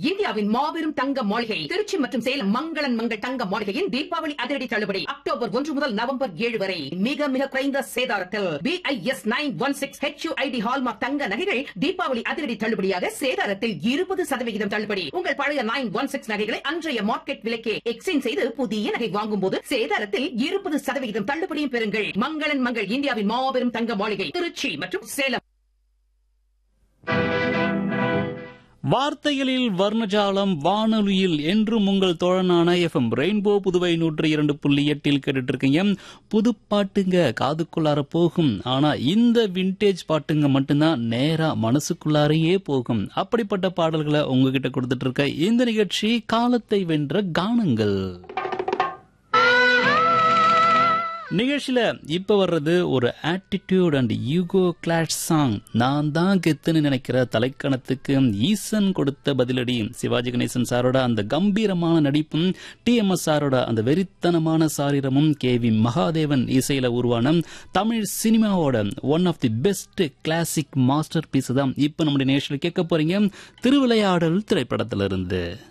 இந்தியாவின் மாபெரும் தங்க மாளிகை திருச்சி மற்றும் சேலம் மங்களன் மங்கள் தங்க மாளிகையின் தீபாவளி அதிரடி தள்ளுபடி அக்டோபர் ஒன்று முதல் நவம்பர் ஏழு வரை மிக மிக குறைந்த சேதாரத்தில் BIS nine one six HUID hallmark தங்க நகைகள் தீபாவளி அதிரடி தள்ளுபடியாக சேதாரத்தில் இருபது சதவிகிதம் தள்ளுபடி உங்கள் பழைய நைன் ஒன் சிக்ஸ் நகைகளை அன்றைய மார்க்கெட் விலைக்கே எக்ஸ்சேஞ்ச் செய்து புதிய நகை வாங்கும் போது சேதாரத்தில் இருபது சதவிகிதம் தள்ளுபடியும் பெறுங்கள் மங்களன் மங்கள் இந்தியாவின் மாபெரும் தங்க மாளிகை திருச்சி மற்றும் சேலம் வார்த்தைகளில் வர்ணஜாலம் வானொலியில் என்றும் உங்கள் தோழனான எஃப்எம் ரெயின்போ புதுவை நூற்றி இரண்டு புள்ளி எட்டில் கேட்டுட்டு இருக்கீங்க புது பாட்டுங்க காதுக்குள்ளார போகும் ஆனா இந்த விண்டேஜ் பாட்டுங்க மட்டும்தான் நேரா மனசுக்குள்ளாரையே போகும் அப்படிப்பட்ட பாடல்களை உங்ககிட்ட கொடுத்துட்டு இருக்க இந்த நிகழ்ச்சி காலத்தை வென்ற கானங்கள் நிகழ்ச்சியில இப்ப வர்றது ஒரு attitude and ego clash song நான் தான் கெத்துன்னு நினைக்கிற தலைக்கணத்துக்கு ஈசன் கொடுத்த பதிலடி சிவாஜி கணேசன் சாரோட அந்த கம்பீரமான நடிப்பும் டி எம் எஸ் சாரோட அந்த வெறித்தனமான சாரீரமும் கே வி மகாதேவன் இசையில உருவான தமிழ் சினிமாவோட one of the best classic masterpiece தான் இப்ப நம்முடைய நேஷனில் கேட்க போறீங்க திருவிளையாடல் திரைப்படத்திலிருந்து